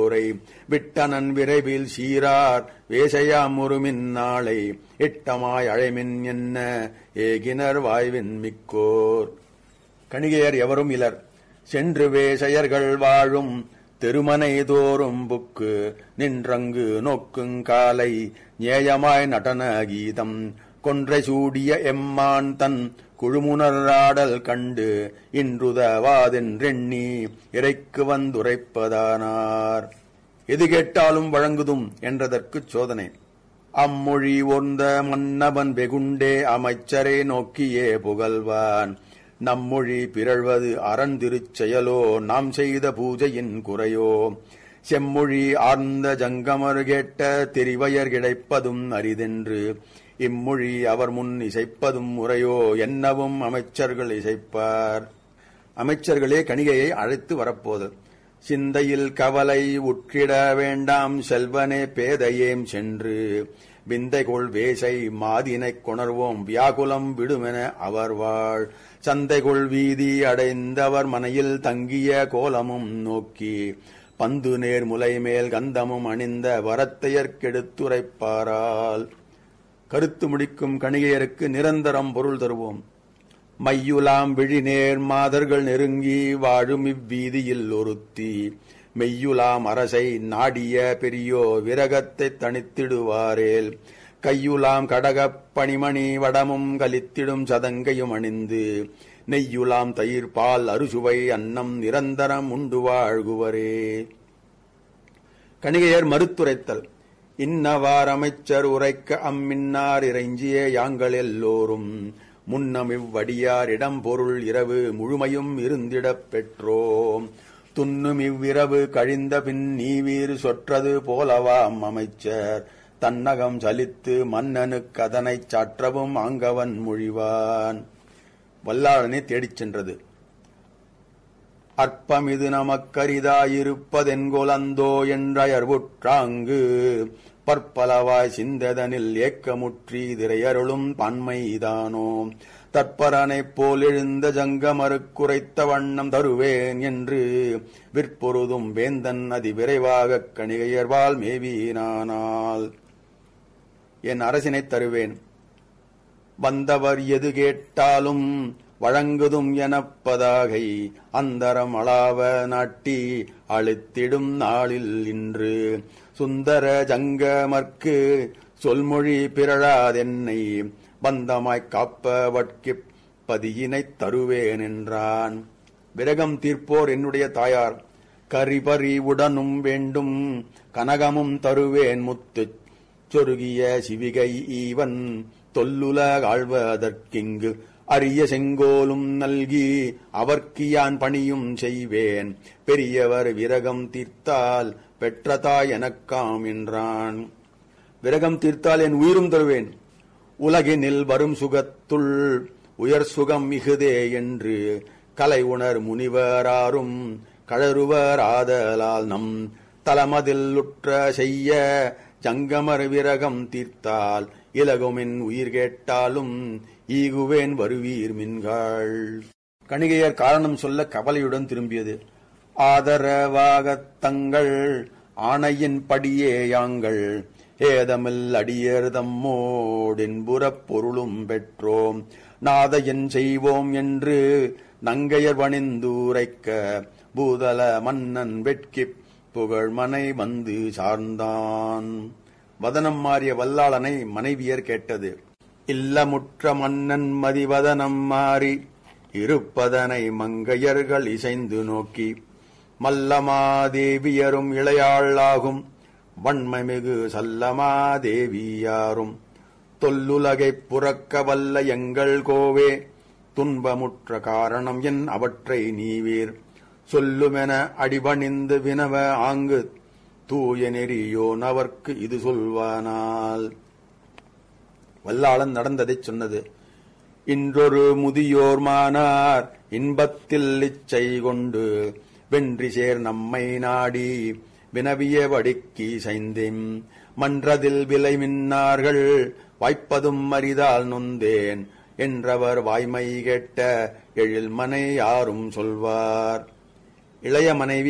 போரை விட்டனன் விரைவில் சீரார் வேசையாம் ஒருமின் நாளை இட்டமாய் அழைமின் என்ன ஏகினர் வாய்வின் மிக்கோர் கணிகையர் எவரும் இலர் சென்று வேசையர்கள் வாழும் தெருமனை தோறும் புக்கு நின்றங்கு நோக்குங் காலை நியாயமாய் நடன கீதம் கொன்றை சூடிய எம்மான் தன் குழுமுனராடல் கண்டு இன்றுதவாதென்றெண்ணி இறைக்கு வந்துரைப்பதானார் எது கேட்டாலும் வழங்குதும் என்றதற்குச் சோதனை அம்மொழி ஒர்ந்த மன்னவன் வெகுண்டே அமைச்சரை நோக்கியே புகழ்வான் நம்மொழி பிறழ்வது அறந்திருச் செயலோ நாம் செய்த பூஜையின் குறையோ செம்மொழி ஆர்ந்த ஜங்கமர் கேட்ட தெரிவயர் கிடைப்பதும் அரிதென்று இம்மொழி அவர் முன் இசைப்பதும் முறையோ என்னவும் அமைச்சர்கள் இசைப்பார் அமைச்சர்களே கணிகையை அழைத்து வரப்போது சிந்தையில் கவலை உற்றிட வேண்டாம் செல்வனே பேதையேம் சென்று விந்தைகொள் வேசை மாதினைக் கொணர்வோம் வியாகுலம் விடுமென அவர் வாழ் சந்தைகொள் வீதி அடைந்தவர் மனையில் தங்கிய கோலமும் நோக்கி பந்து நேர் முலை மேல் கந்தமும் அணிந்த வரத்தையர்க்கெடுத்துரைப்பாரால் கருத்து முடிக்கும் கணிகையருக்கு நிரந்தரம் பொருள் தருவோம் மையுலாம் விழிநேர் மாதர்கள் நெருங்கி வாழும் இவ்வீதியில் ஒருத்தி மெய்யுலாம் அரசை நாடிய பெரியோ விரகத்தைத் தணித்திடுவாரேல் கையுலாம் கடகப் பணிமணி வடமும் கலித்திடும் சதங்கையும் அணிந்து நெய்யுலாம் தயிர் பால் அறுசுவை அன்னம் நிரந்தரம் உண்டு வாழ்குவரே கணிகையர் மறுத்துரைத்தல் இன்னவார் அமைச்சர் உரைக்க அம்மின்னார் இறைஞ்சிய யாங்கள் எல்லோரும் முன்னம் இவ்வடியார் இடம் பொருள் இரவு முழுமையும் இருந்திடப் பெற்றோம் துன்னும் இவ்விரவு கழிந்த பின் நீவீர் சொற்றது போலவாம் அமைச்சர் தன்னகம் சலித்து மன்னனுக்கு அதனைச் சாற்றவும் ஆங்கவன் மொழிவான் வல்லாளனை தேடிச் சென்றது அற்பமிது நமக்கரிதாயிருப்பதென்கொலந்தோ என்றயர்வுற்றாங்கு பற்பலவாய் சிந்ததனில் ஏக்கமுற்றி திரையருளும் பன்மைதானோ தற்பரனைப் போல் எழுந்த ஜங்கமருக் குறைத்த வண்ணம் தருவேன் என்று விற்பொருதும் வேந்தன் அதி விரைவாகக் கணிகையர்வால் மேவினானால் என் அரசினைத் தருவேன் வந்தவர் எது கேட்டாலும் வழங்குதும் எனப்பதாகை அந்தரம் அளாவ நாட்டி அழுத்திடும் நாளில் இன்று சுந்தர ஜங்கமர்க்கு சொல்மொழி பிறழாதென்னை பந்தமாய்க் காப்பவட்கிப் பதியினைத் தருவேன் என்றான் விரகம் தீர்ப்போர் என்னுடைய தாயார் கரிபறி உடனும் வேண்டும் கனகமும் தருவேன் முத்துச் சொருகிய சிவிகை ஈவன் தொல்லுல ஆழ்வதற்கிங்கு அரிய செங்கோலும் நல்கி அவர்க்கு யான் பணியும் செய்வேன் பெரியவர் விரகம் தீர்த்தால் பெற்ற தாய் எனக்காம் என்றான் விரகம் தீர்த்தால் என் உயிரும் தருவேன் உலகினில் வரும் சுகத்துள் உயர் சுகம் மிகுதே என்று கலை உணர் முனிவராரும் கழறுவர் ஆதலால் நம் தலமதில் உற்ற செய்ய ஜங்கமர் விரகம் தீர்த்தால் இலகுமின் உயிர் கேட்டாலும் ஈகுவேன் வருவீர் மின்காள் கணிகையர் காரணம் சொல்ல கவலையுடன் திரும்பியது ஆதரவாகத் தங்கள் ஆணையின் படியே யாங்கள் ஏதமில் அடியர் தம்மோடின்புறப் பொருளும் பெற்றோம் நாதையன் செய்வோம் என்று நங்கையர் வணிந்தூரைக்க பூதல மன்னன் வெட்கிப் புகழ் மனை வந்து சார்ந்தான் வதனம் மாறிய வல்லாளனை மனைவியர் கேட்டது இல்லமுற்ற மன்னன் மதிவதனம் மாறி இருப்பதனை மங்கையர்கள் இசைந்து நோக்கி மல்லமாதேவியரும் இளையாளாகும் வன்மமிகு சல்லமாதேவியாரும் தொல்லுலகைப் புறக்க வல்ல எங்கள் கோவே துன்பமுற்ற காரணம் என் அவற்றை நீவீர் சொல்லுமென அடிபணிந்து வினவ ஆங்கு தூய நெறியோன் அவர்க்கு இது சொல்வானால் வல்லாளன் நடந்ததைச் சொன்னது இன்றொரு முதியோர் மானார் இன்பத்தில் இச்சை கொண்டு வென்றி சேர் நம்மை நாடி வினவிய வடிக்கி சைந்தேம் மன்றதில் விலை மின்னார்கள் வாய்ப்பதும் அரிதால் நொந்தேன் என்றவர் வாய்மை கேட்ட எழில் மனை யாரும் சொல்வார் இளைய மனைவி